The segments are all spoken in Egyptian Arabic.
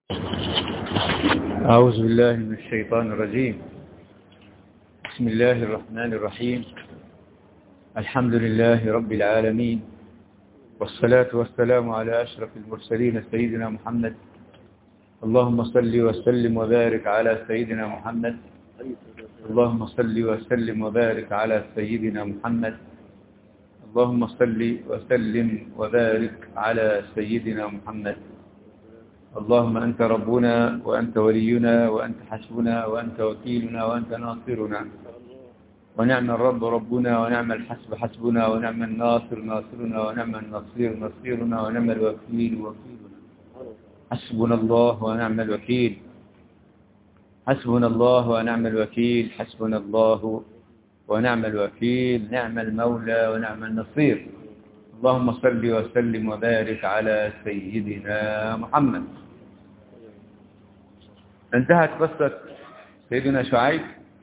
أعوذ بالله من الشيطان الرجيم بسم الله الرحمن الرحيم الحمد لله رب العالمين والصلاة والسلام على أشرف المرسلين سيدنا محمد اللهم صل وسلم وبارك على سيدنا محمد اللهم صل وسلم وبارك على سيدنا محمد اللهم صل وسلم وبارك على سيدنا محمد اللهم أنت ربنا وأنت ولينا وأنت حسبنا وأنت وكيلنا وأنت ناصرنا ونعم الرب ربنا ونعم الحسب حسبنا ونعم الناصر ناصرنا ونعم النصير نصيرنا ونعم الوكيل وكيلنا حسبنا الله ونعم الوكيل حسبنا الله ونعم الوكيل حسبنا الله ونعم الوكيل نعم المولى ونعم النصير اللهم صل وسلم وبارك على سيدنا محمد انتهت قصة سيدنا شعيب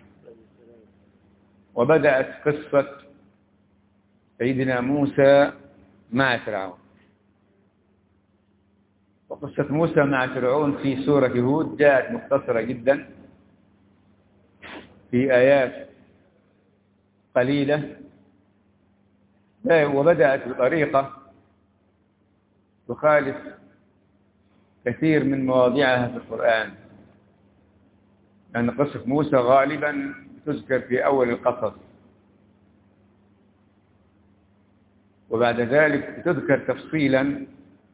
وبدأت قصة سيدنا موسى مع فرعون وقصة موسى مع فرعون في سورة هود جاءت مختصرة جدا في آيات قليلة وبدأت بطريقة تخالف كثير من مواضيعها في القرآن لأن قصة موسى غالبا تذكر في أول القصص وبعد ذلك تذكر تفصيلا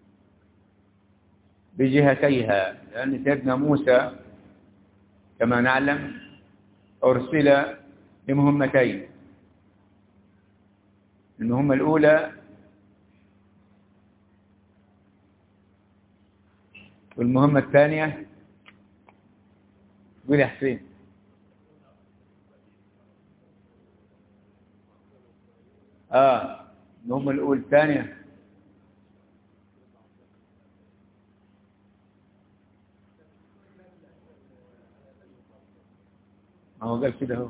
بجهتيها لأن سيدنا موسى كما نعلم أرسل لمهمتين المهمة الأولى والمهمة الثانية قول يا حسين آه المهمة الأولى الثانية ما هو قال كده هو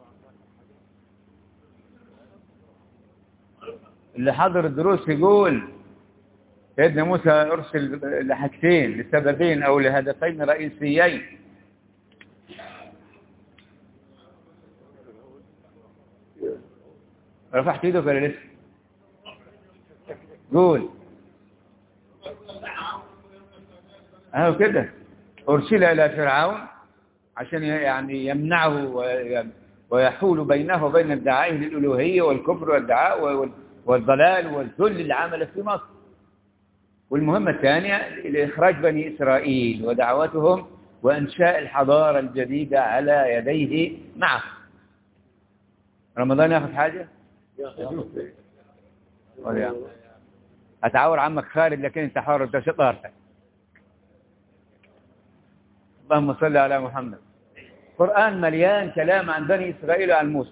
اللي حضر الدروس يقول سيدنا موسى أرسل لحاجتين لسببين أو لهدفين رئيسيين رفعت ايدك ولا لسه قول اهو كده ارسل الى فرعون عشان يعني يمنعه ويحول بينه وبين ادعائه للالوهيه والكفر والدعاء والضلال والذل اللي عمله في مصر والمهمة الثانية لإخراج بني إسرائيل ودعوتهم وإنشاء الحضارة الجديدة على يديه معه رمضان ياخذ حاجة؟ يا أتعور عمك خالد لكن أنت حار أنت شطارتك اللهم صل على محمد القرآن مليان كلام عن بني إسرائيل وعن موسى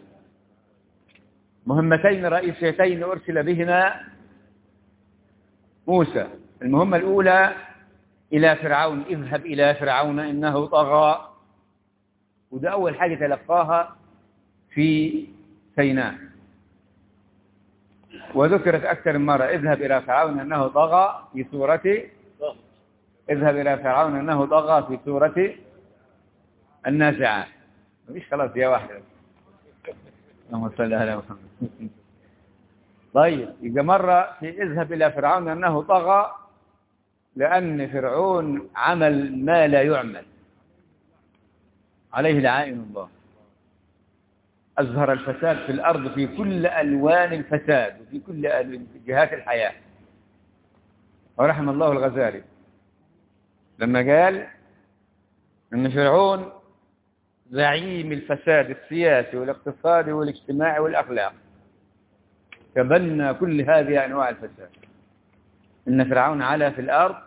مهمتين رئيسيتين أرسل بهما موسى المهمة الأولى إلى فرعون اذهب إلى فرعون إنه طغى وده أول حاجة تلقاها في سيناء وذكرت أكثر من مرة اذهب إلى فرعون إنه طغى في سورة اذهب إلى فرعون إنه طغى في سورة النازعات مفيش خلاص يا واحدة اللهم صل على محمد طيب يبقى مرة في اذهب إلى فرعون أنه طغى لأن فرعون عمل ما لا يعمل عليه لعائن الله أظهر الفساد في الأرض في كل ألوان الفساد وفي كل جهات الحياة ورحم الله الغزالي لما قال أن فرعون زعيم الفساد السياسي والاقتصادي والاجتماعي والأخلاق تبنى كل هذه أنواع الفساد إن فرعون علا في الأرض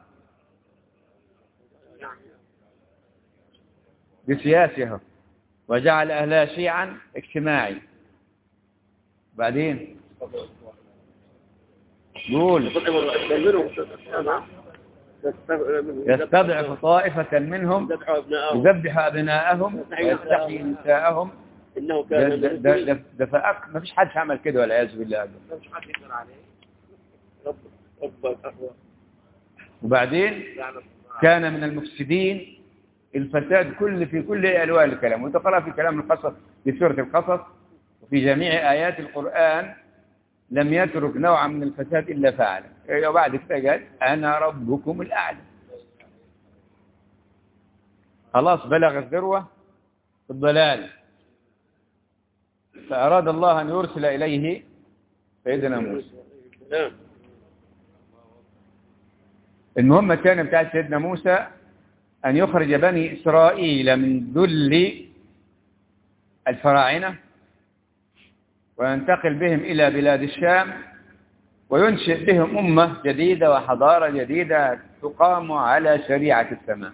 بسياسها وجعل أهلها شيعا اجتماعي بعدين قول يستضعف طائفة منهم يذبح أبناءهم ويستحيي نساءهم انه ده, كان ده, ده, ده, ده فأك ما فيش حد عمل كده والعياذ بالله مش حد يقدر عليه رب رب الاقوى وبعدين يعلم الله كان من المفسدين الفساد كل في كل ألوان الكلام وتقرأ في كلام القصص في سورة القصص وفي جميع آيات القرآن لم يترك نوعا من الفساد إلا فعله وبعد كده قال أنا ربكم الأعلى خلاص بلغ الذروة في الضلال فأراد الله أن يرسل إليه سيدنا موسى نعم المهمة الثانية بتاعت سيدنا موسى أن يخرج بني إسرائيل من ذل الفراعنة وينتقل بهم إلى بلاد الشام وينشئ بهم أمة جديدة وحضارة جديدة تقام على شريعة السماء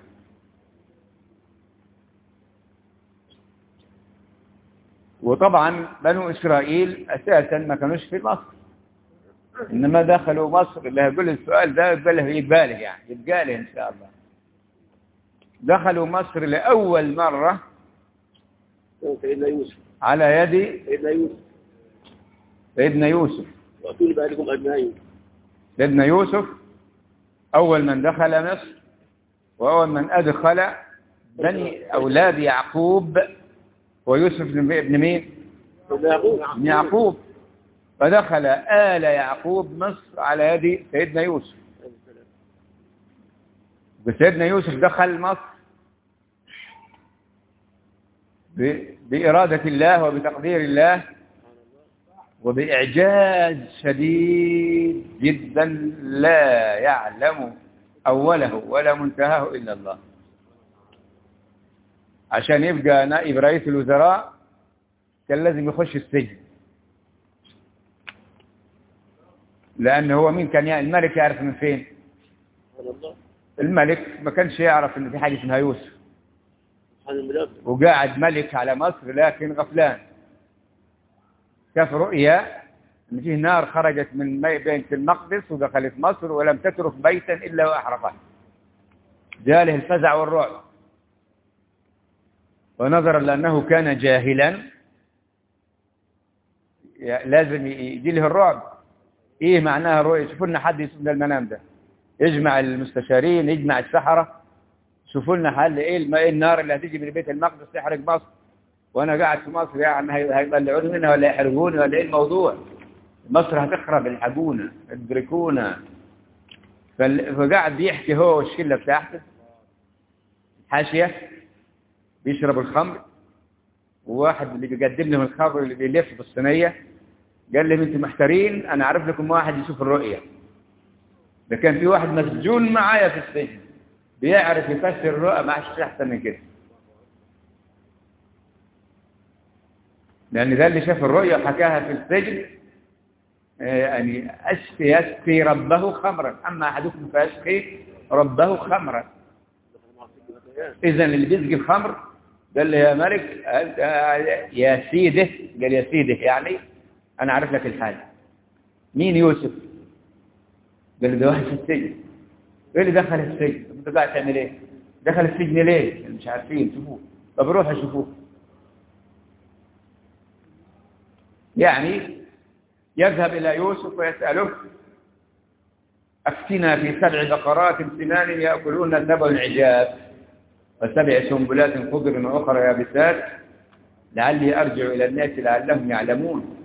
وطبعا بنو إسرائيل أساسا ما كانوش في مصر إنما دخلوا مصر اللي هيقول السؤال ده يبقى له يتباله يعني يتقاله إن شاء الله دخلوا مصر لأول مرة سيدنا يوسف على يد سيدنا يوسف سيدنا يوسف وأتوني بأهلكم أجمعين سيدنا يوسف أول من دخل مصر وأول من أدخل بني أولاد يعقوب ويوسف بن ابن مين؟ سيدنا يعقوب ابن يعقوب فدخل آل يعقوب مصر على يد سيدنا يوسف وسيدنا يوسف دخل مصر ب- بإرادة الله وبتقدير الله وبإعجاز شديد جدا لا يعلم أوله ولا منتهاه إلا الله عشان يبقى نائب رئيس الوزراء كان لازم يخش السجن لأن هو مين كان يعني الملك يعرف من فين سبحان الله الملك ما كانش يعرف ان في حاجة اسمها يوسف سبحان المدافع وقاعد ملك على مصر لكن غفلان شاف رؤيا ان فيه نار خرجت من مي- بيت المقدس ودخلت مصر ولم تترك بيتا الا واحرقه جاله الفزع والرعب ونظرا لانه كان جاهلا ي- لازم ي- يجي له الرعب ايه معناها الرؤيا شوفوا لنا حد يشوف لنا المنام ده يجمع المستشارين يجمع السحرة شوفوا لنا حل ايه الم- إيه النار اللي هتيجي من بيت المقدس تحرق مصر وانا قاعد في مصر يعني هي- هيطلعوني منها ولا يحرقوني ولا ايه الموضوع مصر هتخرب الحقونا ادركونا فال- فقاعد بيحكي هو والشله بتاعته حاشيه بيشرب الخمر وواحد اللي بيقدم لهم الخمر اللي بيلف بالصينيه قال لهم انتم محتارين انا عارف لكم واحد يشوف الرؤيه ده كان في واحد مسجون معايا في السجن بيعرف يفسر الرؤى ما عادش احسن من كده لان ده اللي شاف الرؤيا وحكاها في السجن آه، يعني أشفي يسقي ربه خمرا أما أحدكم فيسقي ربه خمرا إذا اللي بيسقي الخمر قال له يا ملك أنت- يا سيده قال يا سيده يعني أنا أعرف لك الحال مين يوسف قال له ده واحد في السجن ايه اللي دخل السجن طب انت قاعد تعمل ايه دخل السجن ليه مش عارفين شوفوه طب روحوا شوفوه يعني يذهب إلى يوسف ويسأله أفتنا في سبع بقرات سمان يأكلون سبع عجاف وسبع سنبلات خضر وأخرى يابسات لعلي أرجع إلى الناس لعلهم يعلمون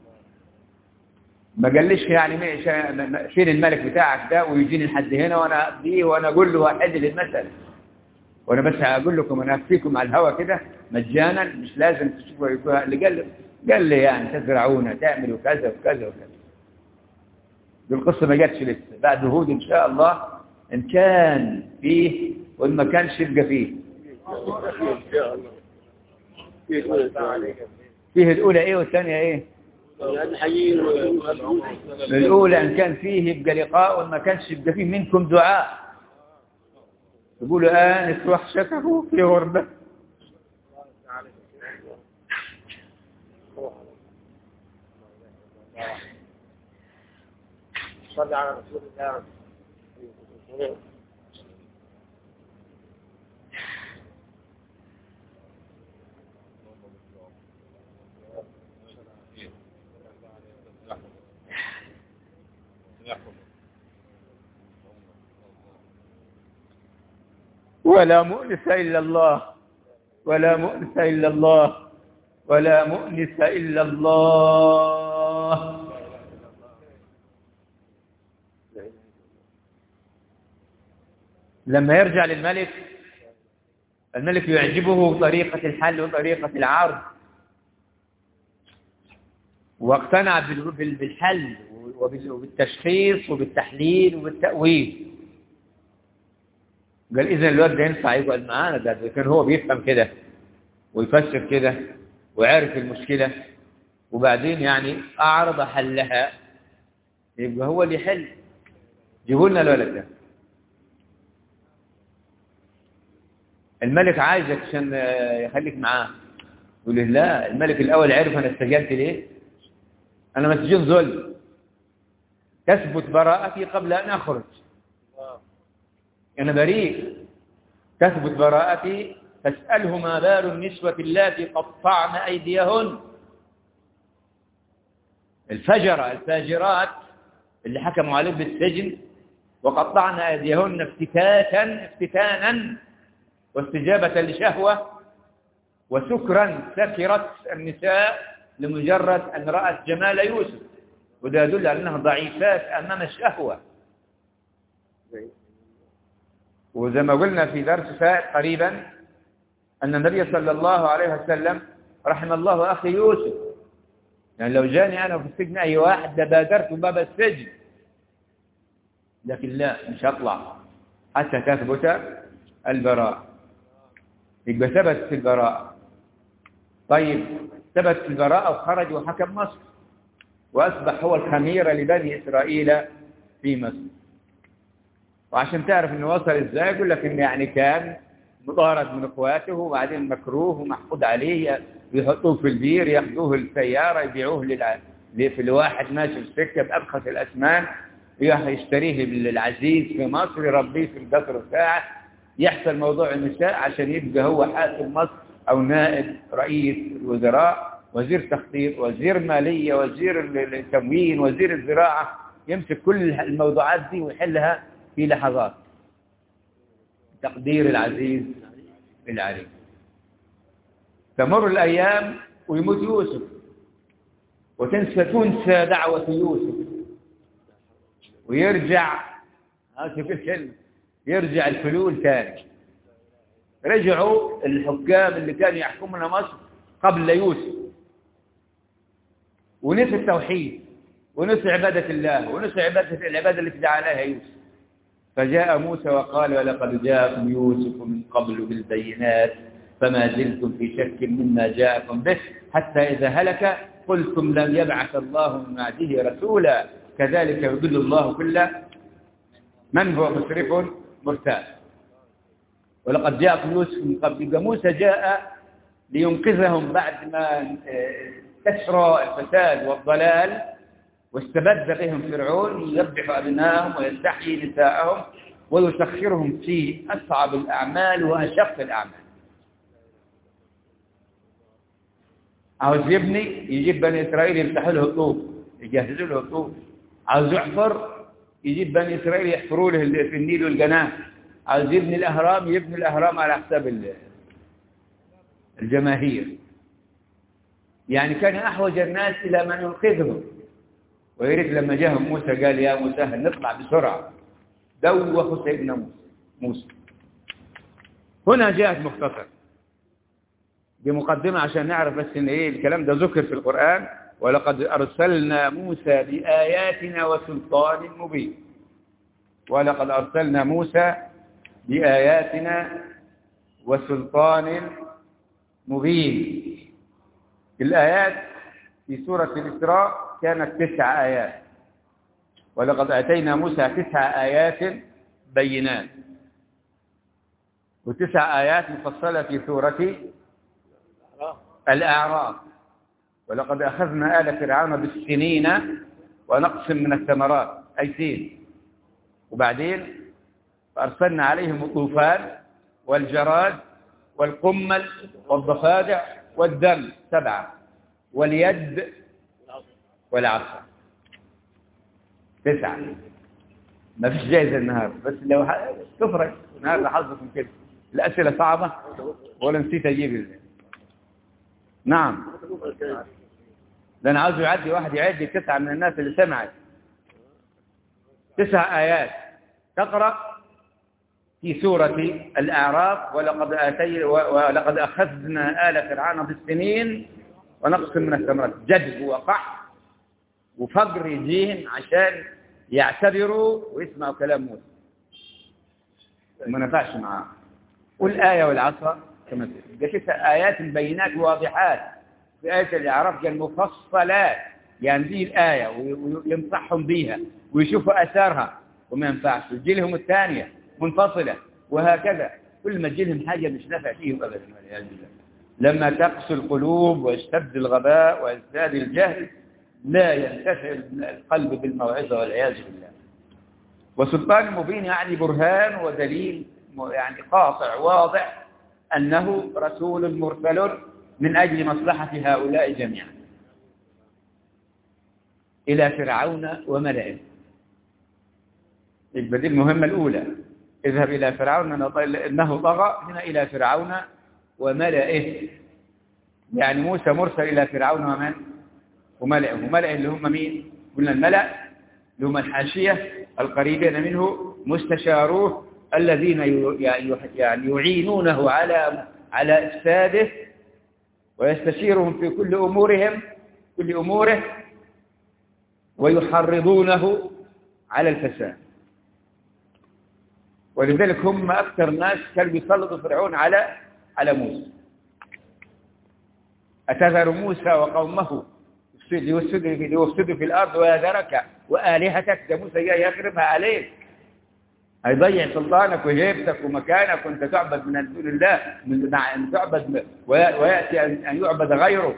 ما قاليش يعني مي- شا- فين الملك بتاعك ده ويجيني لحد هنا وانا اقضيه وانا اقول له واحد للمثل وانا بس اقول لكم انا اكفيكم على الهوا كده مجانا مش لازم تشوفوا يقول- اللي قال قال لي يعني تزرعون تعملوا كذا وكذا وكذا دي القصه ما جاتش لسه بعد هود ان شاء الله ان كان فيه وان ما كانش يبقى فيه إن شاء الله في دولة إن شاء الله. فيه الاولى ايه والثانيه ايه يعني حيين ويوسف الأولى إن كان فيه يبقى لقاء وما كانش يبقى فيه منكم دعاء يقولوا آنس وحشته في غربة صلى على رسول الله ولا مؤنس إلا الله ولا مؤنس إلا الله ولا مؤنس إلا الله لما يرجع للملك الملك يعجبه طريقة الحل وطريقة العرض واقتنع بالحل وبالتشخيص وبالتحليل وبالتأويل قال إذا الواد ده ينفع يقعد معانا ده كان هو بيفهم كده ويفسر كده وعرف المشكلة وبعدين يعني أعرض حلها يبقى هو اللي يحل جيبوا لنا الولد ده الملك عايزك عشان يخليك معاه يقول له لا الملك الأول عرف أنا استجلت ليه أنا مسجون ظلم تثبت براءتي قبل أن أخرج أنا بريء تثبت براءتي فاسأله ما بال النسوة اللاتي قطعن أيديهن الفجرة الفاجرات اللي حكموا عليه بالسجن وقطعن أيديهن افتتاتا افتتانا واستجابة لشهوة وسكرا سكرت النساء لمجرد أن رأت جمال يوسف وده يدل على أنها ضعيفات أمام الشهوة وزي ما قلنا في درس فات قريبا أن النبي صلى الله عليه وسلم رحم الله أخي يوسف يعني لو جاني أنا في السجن أي واحد لبادرت باب السجن لكن لا مش هطلع حتى تثبت البراءة يبقى ثبت في البراءة طيب ثبت في البراءة وخرج وحكم مصر وأصبح هو الخميرة لبني إسرائيل في مصر وعشان تعرف انه وصل ازاي يقول لك انه يعني كان مطارد من اخواته وبعدين مكروه ومحقود عليه يحطوه في البير ياخذوه السياره يبيعوه للع... في الواحد ماشي في السكه بابخس الاسمان يشتريه للعزيز في مصر يربيه في القصر بتاعه يحصل موضوع النساء عشان يبقى هو حاكم مصر او نائب رئيس الوزراء وزير تخطيط وزير ماليه وزير التموين وزير الزراعه يمسك كل الموضوعات دي ويحلها في لحظات تقدير العزيز العليم تمر الأيام ويموت يوسف وتنسى تنسى دعوة يوسف ويرجع شوف الكلمة يرجع الفلول تاني رجعوا الحكام اللي كانوا يحكمون مصر قبل يوسف ونسى التوحيد ونسى عبادة الله ونسى عبادة العبادة التي دعا عليها يوسف فجاء موسى وقال ولقد جاءكم يوسف من قبل بالبينات فما زلتم في شك مما جاءكم به حتى إذا هلك قلتم لن يبعث الله من بعده رسولا كذلك يضل الله كل من هو مسرف مرتاب ولقد جاءكم يوسف من قبل موسى جاء لينقذهم بعد ما كسر الفساد والضلال واستبد بهم فرعون يذبح أبنائهم ويستحيي نساءهم ويسخرهم في أصعب الأعمال وأشق الأعمال عاوز يبني يجيب بني إسرائيل يفتحوا له الطوب يجهزوا له الطوب عاوز يحفر يجيب بني إسرائيل يحفروا له في النيل والجناه عاوز يبني الأهرام يبني الأهرام على حساب الجماهير يعني كان أحوج الناس إلى من ينقذهم ويريد لما جاءهم موسى قال يا موسى نطلع بسرعة دوخوا سيدنا موسى موسى هنا جاءت مختصر بمقدمة عشان نعرف بس ان ايه الكلام ده ذكر في القرآن ولقد أرسلنا موسى بآياتنا وسلطان مبين ولقد أرسلنا موسى بآياتنا وسلطان مبين الآيات في سورة الإسراء كانت تسع آيات ولقد أتينا موسى تسع آيات بينات وتسع آيات مفصلة في سورة الأعراف ولقد أخذنا آل فرعون بالسنين ونقص من الثمرات أي سين وبعدين فأرسلنا عليهم الطوفان والجراد والقمل والضفادع والدم سبعة واليد والعصا تسعة ما فيش جائزة النهار بس لو تفرق النهار لحظكم كده الأسئلة صعبة ولا نسيت أجيب ال- نعم ده أنا عاوز يعدي واحد يعد تسعة من الناس اللي سمعت تسع آيات تقرأ في سورة الأعراف ولقد آتي ولقد أخذنا آل فرعون بالسنين ونقص من الثمرات جدب وقح وفقر يجيهم عشان يعتبروا ويسمعوا كلام موسى ما نفعش معاه والآية والعصا كما ده تسع آيات بينات واضحات في آية الأعراف كان مفصلات يعني دي الآية وينصحهم بيها ويشوفوا أثارها وما ينفعش تجي لهم الثانية منفصلة وهكذا كل ما تجي لهم حاجة مش نافع فيهم أبدا والعياذ بالله لما تقسو القلوب ويشتد الغباء ويزداد الجهل لا ينتفع القلب بالموعظة والعياذ بالله وسلطان مبين يعني برهان ودليل يعني قاطع واضح أنه رسول مرسل من أجل مصلحة هؤلاء جميعا إلى فرعون وملئه يبقى دي المهمة الأولى اذهب إلى فرعون إنه طغى هنا إلى فرعون وملئه يعني موسى مرسل إلى فرعون ومن وملئه وملئه اللي هم مين قلنا الملأ اللي هم الحاشية القريبين منه مستشاروه الذين يعني يعينونه على على إفساده ويستشيرهم في كل أمورهم كل أموره ويحرضونه على الفساد ولذلك هم أكثر ناس كانوا بيسلطوا فرعون على على موسى أتذر موسى وقومه ليفسدوا في الأرض ويذرك وآلهتك ده موسى جاي يخربها عليك هيضيع سلطانك وهيبتك ومكانك وانت تعبد من دون الله من أن تعبد ويأتي أن يعبد غيره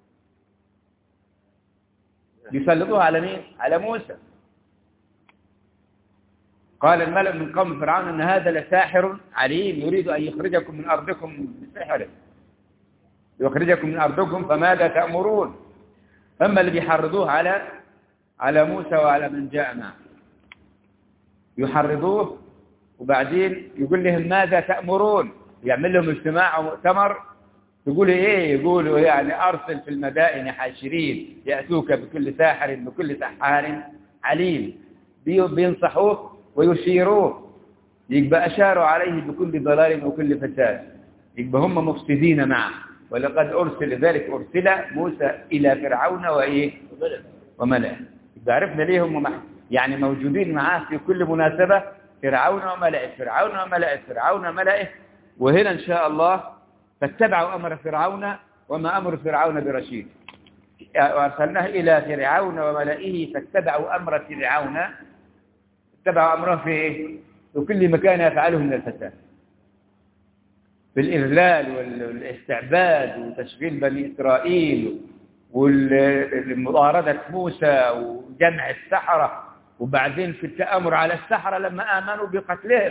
يسلطوها على مين؟ على موسى قال الملأ من قوم فرعون أن هذا لساحر عليم يريد أن يخرجكم من أرضكم بسحره يخرجكم من أرضكم فماذا تأمرون أما اللي بيحرضوه على على موسى وعلى من جاء معه يحرضوه وبعدين يقول لهم ماذا تأمرون يعمل لهم اجتماع أو مؤتمر يقولوا ايه يقولوا يعني ارسل في المدائن حاشرين يأتوك بكل ساحر بكل سحار عليم بينصحوه ويشيروه يبقى أشاروا عليه بكل ضلال وكل فساد يبقى هم مفسدين معه ولقد أرسل ذلك أرسل موسى إلى فرعون وإيه وملئه يبقى عرفنا ليه هم يعني موجودين معاه في كل مناسبة فرعون وملئه فرعون وملئه فرعون وملئه وهنا إن شاء الله فاتبعوا أمر فرعون وما أمر فرعون برشيد وأرسلناه إلى فرعون وملئه فاتبعوا أمر فرعون اتبعوا أمره في إيه؟ في كل مكان يفعله من الفساد في الإذلال والاستعباد وتشغيل بني إسرائيل والمضاردة موسى وجمع السحرة وبعدين في التأمر على السحرة لما آمنوا بقتلهم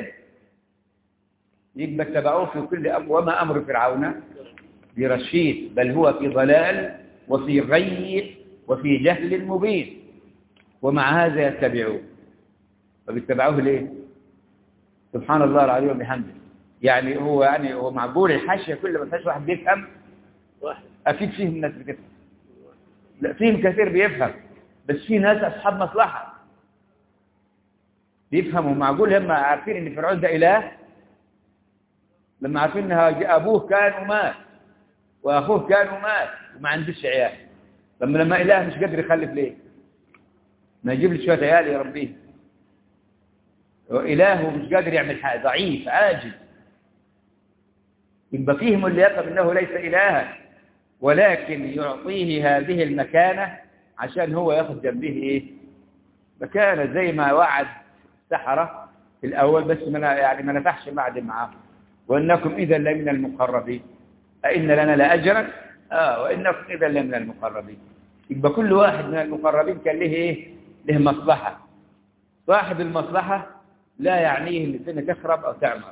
يبقى اتبعوه في كل أمر وما أمر فرعون برشيد بل هو في ضلال وفي غي وفي جهل مبين ومع هذا يتبعوه فبيتبعوه ليه سبحان الله العظيم وبحمده يعني هو يعني هو معقول الحاشيه كل ما فيش واحد بيفهم واحد اكيد فيهم ناس بتفهم لا فيهم كثير بيفهم بس في ناس اصحاب مصلحه بيفهموا معقول هم عارفين ان فرعون ده اله لما عارفين ان ابوه كان ومات واخوه كان ومات وما عندوش عيال لما لما اله مش قادر يخلف ليه ما يجيب لي شويه عيال يربيه وإله مش قادر يعمل حاجة ضعيف عاجز يبقى فيهم اللي يفهم أنه ليس إلها ولكن يعطيه هذه المكانة عشان هو ياخذ جنبه إيه مكانة زي ما وعد السحرة في الأول بس ما يعني ما نفحش بعد معاه وإنكم إذا لمن المقربين أئن لنا لأجرا آه وإنكم إذا لمن المقربين يبقى كل واحد من المقربين كان له إيه له مصلحة صاحب المصلحة لا يعنيه ان الدنيا تخرب او تعمر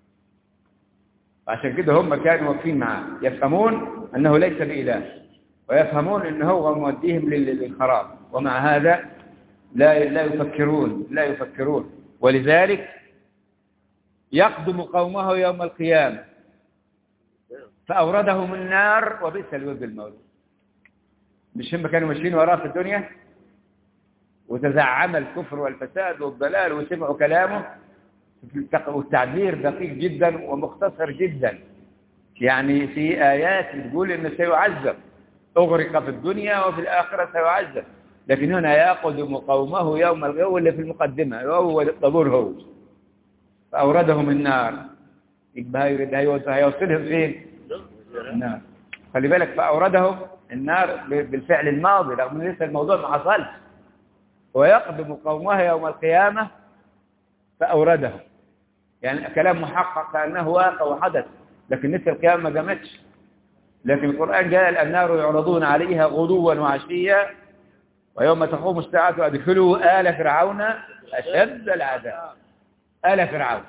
عشان كده هم كانوا واقفين معاه يفهمون انه ليس باله ويفهمون انه هو موديهم للخراب ومع هذا لا لا يفكرون لا يفكرون ولذلك يقدم قومه يوم القيامة فأوردهم النار وبئس الورد المولود مش هم كانوا ماشيين وراه في الدنيا وتزعم الكفر والفساد والضلال وسمعوا كلامه والتعبير دقيق جدا ومختصر جدا يعني في آيات بتقول إنه سيعذب أغرق في الدنيا وفي الآخرة سيعذب لكن هنا يقدم قومه يوم القيامة اللي في المقدمة هو الطابور هو فأوردهم النار يبقى يريد هيوصلهم فين النار خلي بالك فأوردهم النار بالفعل الماضي رغم ان لسه الموضوع ما حصلش ويقدم قومه يوم القيامة فأوردهم يعني كلام محقق كأنه واقع وحدث لكن لسه القيامة ما قامتش لكن القرآن قال النار يعرضون عليها غدوا وعشيا ويوم تقوم الساعة أدخلوا آل فرعون أشد العذاب آل فرعون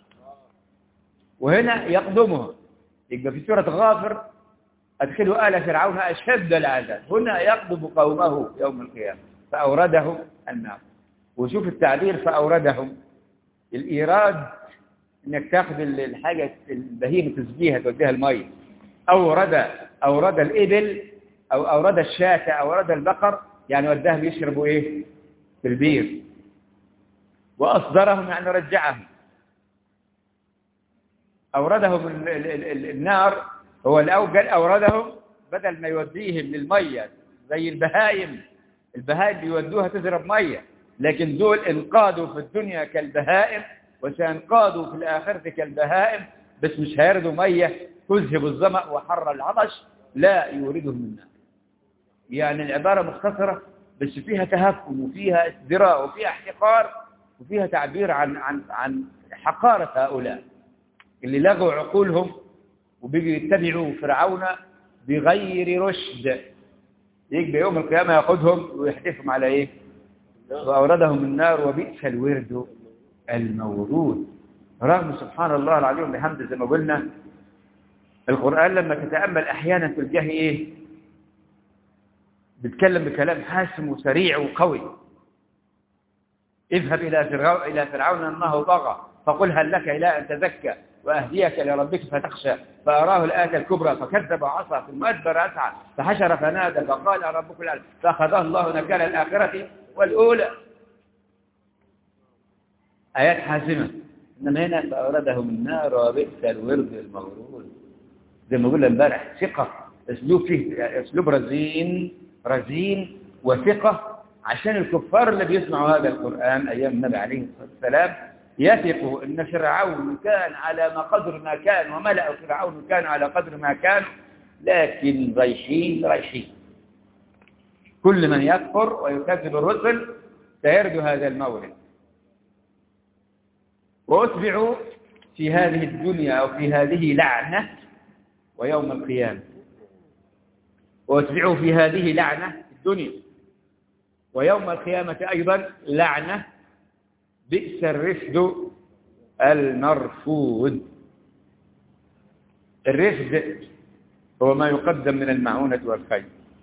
وهنا يقدمها يبقى في سورة غافر أدخلوا آل فرعون أشد العذاب هنا يقدم قومه يوم القيامة فأوردهم النار وشوف التعبير فأوردهم الإيراد إنك تاخذ الحاجة البهيمة تسقيها توديها المية أورد أورد الإبل أو أورد الشاة أورد البقر يعني وداهم يشربوا إيه في البير وأصدرهم يعني رجعهم أوردهم النار هو الأول أوردهم بدل ما يوديهم للمية زي البهايم البهائم بيودوها تشرب مية لكن دول انقادوا في الدنيا كالبهائم وسينقادوا في الآخرة كالبهائم بس مش هيردوا مية تذهب الظمأ وحر العطش لا يوردهم النار يعني العبارة مختصرة بس فيها تهكم وفيها ازدراء وفيها احتقار وفيها تعبير عن عن عن حقارة هؤلاء اللي لغوا عقولهم وبيجوا يتبعوا فرعون بغير رشد يجي يوم القيامة ياخذهم ويحدفهم على ايه وأوردهم النار وبئس الورد المورود رغم سبحان الله العظيم بحمد زي ما قلنا القرآن لما تتأمل أحيانا تلقاه إيه بيتكلم بكلام حاسم وسريع وقوي اذهب إلى فرعون, إلى فرعون أنه طغى فقل هل لك إلى أن تزكى وأهديك إلى ربك فتخشى فأراه الآية الكبرى فكذب وعصى ثم أدبر أسعى فحشر فنادى فقال ربك الأعلى فأخذه الله نكال الآخرة والأولى آيات حاسمة إنما هنا فأوردهم النار وبئس الورد المورود زي ما قلنا امبارح ثقة اسلوب فيه اسلوب رزين رزين وثقة عشان الكفار اللي بيسمعوا هذا القرآن أيام النبي عليه الصلاة والسلام يثقوا أن فرعون كان على ما قدر ما كان وملأ فرعون كان على قدر ما كان لكن رايحين رايحين كل من يكفر ويكذب الرسل سيرد هذا المورد وأتبعوا في هذه الدنيا أو في هذه لعنة ويوم القيامة واتبعوا في هذه لعنة في الدنيا ويوم القيامة أيضا لعنة بئس الرفد المرفود الرفد هو ما يقدم من المعونة والخير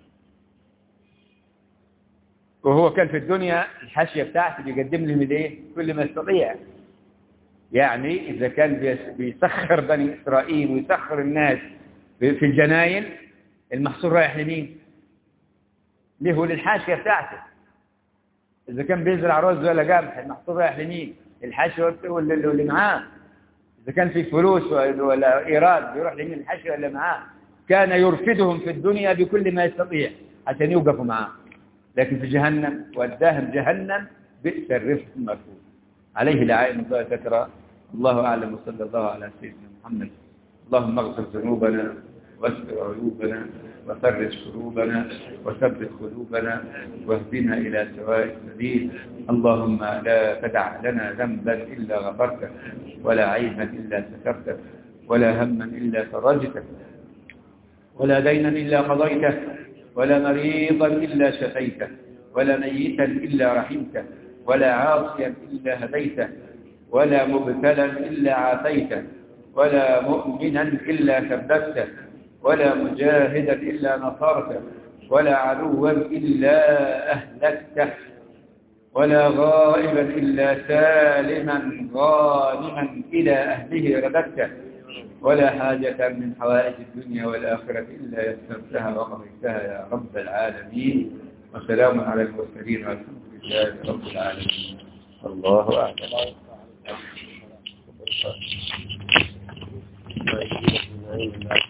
وهو كان في الدنيا الحاشية بتاعته بيقدم لهم الايه كل ما يستطيع يعني إذا كان بيسخر بني إسرائيل ويسخر الناس في الجناين المحصول رايح لمين ليه هو للحاشية بتاعته إذا كان بيزرع رز ولا قمح المحصول رايح لمين الحاشية واللي معاه إذا كان في فلوس ولا إيراد بيروح لمين الحاشية ولا معاه كان يرفدهم في الدنيا بكل ما يستطيع عشان يوقفوا معاه لكن في جهنم وداهم جهنم بئس الرفد المرفوض عليه لعائم الله ذكر الله أعلم وصلى الله على سيدنا محمد اللهم اغفر ذنوبنا واستر عيوبنا وفرج كروبنا وثبت قلوبنا واهدنا إلى سواء السبيل اللهم لا تدع لنا ذنبا إلا غفرته ولا عيبا إلا سترته ولا هما إلا فرجته ولا دينا إلا قضيته ولا مريضا إلا شفيته ولا ميتا إلا رحمته ولا عاصيا إلا هديته ولا مبتلا إلا عافيته ولا مؤمنا إلا ثبته ولا مجاهدا إلا نصرته ولا عدوا إلا أهلكته ولا غائبا إلا سالما غانما إلى أهله رددته ولا حاجة من حوائج الدنيا والآخرة إلا يسرتها وقضيتها يا رب العالمين وسلام على المرسلين والحمد لله رب العالمين الله أعلم